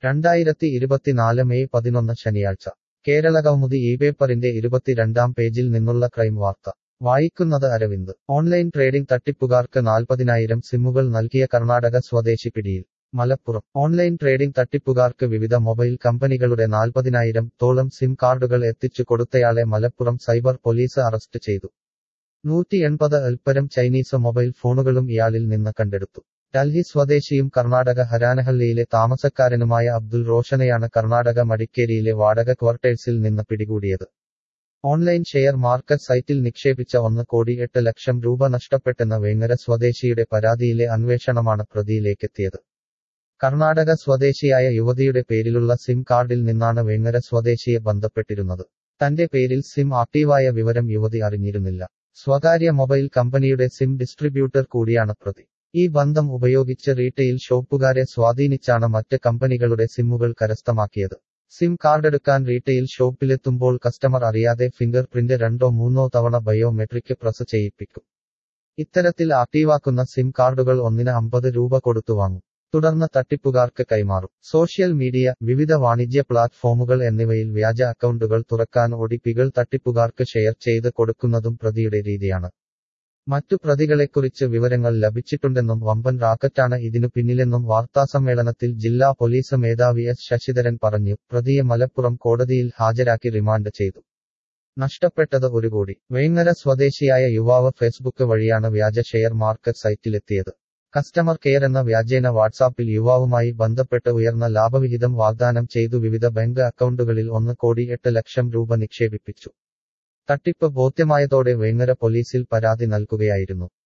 രണ്ടായിരത്തി ഇരുപത്തിനാല് മെയ് പതിനൊന്ന് ശനിയാഴ്ച കേരള കൗമുദി ഈ പേപ്പറിന്റെ ഇരുപത്തിരണ്ടാം പേജിൽ നിന്നുള്ള ക്രൈം വാർത്ത വായിക്കുന്നത് അരവിന്ദ് ഓൺലൈൻ ട്രേഡിംഗ് തട്ടിപ്പുകാർക്ക് നാൽപ്പതിനായിരം സിമ്മുകൾ നൽകിയ കർണാടക സ്വദേശി പിടിയിൽ മലപ്പുറം ഓൺലൈൻ ട്രേഡിംഗ് തട്ടിപ്പുകാർക്ക് വിവിധ മൊബൈൽ കമ്പനികളുടെ നാൽപ്പതിനായിരം തോളം സിം കാർഡുകൾ എത്തിച്ചു കൊടുത്തയാളെ മലപ്പുറം സൈബർ പോലീസ് അറസ്റ്റ് ചെയ്തു നൂറ്റി എൺപത് അൽപ്പരം ചൈനീസ് മൊബൈൽ ഫോണുകളും ഇയാളിൽ നിന്ന് കണ്ടെടുത്തു ഡൽഹി സ്വദേശിയും കർണാടക ഹരാനഹള്ളിയിലെ താമസക്കാരനുമായ അബ്ദുൾ റോഷനെയാണ് കർണാടക മടിക്കേരിയിലെ വാടക ക്വാർട്ടേഴ്സിൽ നിന്ന് പിടികൂടിയത് ഓൺലൈൻ ഷെയർ മാർക്കറ്റ് സൈറ്റിൽ നിക്ഷേപിച്ച ഒന്ന് കോടി എട്ട് ലക്ഷം രൂപ നഷ്ടപ്പെട്ടെന്ന വേങ്ങര സ്വദേശിയുടെ പരാതിയിലെ അന്വേഷണമാണ് പ്രതിയിലേക്കെത്തിയത് കർണാടക സ്വദേശിയായ യുവതിയുടെ പേരിലുള്ള സിം കാർഡിൽ നിന്നാണ് വേങ്ങര സ്വദേശിയെ ബന്ധപ്പെട്ടിരുന്നത് തന്റെ പേരിൽ സിം ആക്റ്റീവായ വിവരം യുവതി അറിഞ്ഞിരുന്നില്ല സ്വകാര്യ മൊബൈൽ കമ്പനിയുടെ സിം ഡിസ്ട്രിബ്യൂട്ടർ കൂടിയാണ് പ്രതി ഈ ബന്ധം ഉപയോഗിച്ച് റീറ്റെയിൽ ഷോപ്പുകാരെ സ്വാധീനിച്ചാണ് മറ്റ് കമ്പനികളുടെ സിമ്മുകൾ കരസ്ഥമാക്കിയത് സിം കാർഡെടുക്കാൻ റീറ്റെയിൽ ഷോപ്പിലെത്തുമ്പോൾ കസ്റ്റമർ അറിയാതെ ഫിംഗർ പ്രിന്റ് രണ്ടോ മൂന്നോ തവണ ബയോമെട്രിക് പ്രസ് ചെയ്യിപ്പിക്കും ഇത്തരത്തിൽ ആക്റ്റീവാക്കുന്ന സിം കാർഡുകൾ ഒന്നിന് അമ്പത് രൂപ കൊടുത്തു വാങ്ങും തുടർന്ന് തട്ടിപ്പുകാർക്ക് കൈമാറും സോഷ്യൽ മീഡിയ വിവിധ വാണിജ്യ പ്ലാറ്റ്ഫോമുകൾ എന്നിവയിൽ വ്യാജ അക്കൗണ്ടുകൾ തുറക്കാൻ ഒടിപ്പികൾ തട്ടിപ്പുകാർക്ക് ഷെയർ ചെയ്ത് കൊടുക്കുന്നതും പ്രതിയുടെ രീതിയാണ് മറ്റു പ്രതികളെക്കുറിച്ച് വിവരങ്ങൾ ലഭിച്ചിട്ടുണ്ടെന്നും വമ്പൻ റാക്കറ്റാണ് ഇതിനു പിന്നിലെന്നും വാർത്താസമ്മേളനത്തിൽ ജില്ലാ പോലീസ് മേധാവി എസ് ശശിധരൻ പറഞ്ഞു പ്രതിയെ മലപ്പുറം കോടതിയിൽ ഹാജരാക്കി റിമാൻഡ് ചെയ്തു നഷ്ടപ്പെട്ടത് ഒരു കോടി വേങ്ങര സ്വദേശിയായ യുവാവ് ഫേസ്ബുക്ക് വഴിയാണ് വ്യാജ ഷെയർ മാർക്കറ്റ് സൈറ്റിലെത്തിയത് കസ്റ്റമർ കെയർ എന്ന വ്യാജേന വാട്സാപ്പിൽ യുവാവുമായി ബന്ധപ്പെട്ട് ഉയർന്ന ലാഭവിഹിതം വാഗ്ദാനം ചെയ്തു വിവിധ ബാങ്ക് അക്കൗണ്ടുകളിൽ ഒന്ന് കോടി എട്ട് ലക്ഷം രൂപ നിക്ഷേപിപ്പിച്ചു തട്ടിപ്പ് ബോധ്യമായതോടെ വേങ്ങര പോലീസിൽ പരാതി നൽകുകയായിരുന്നു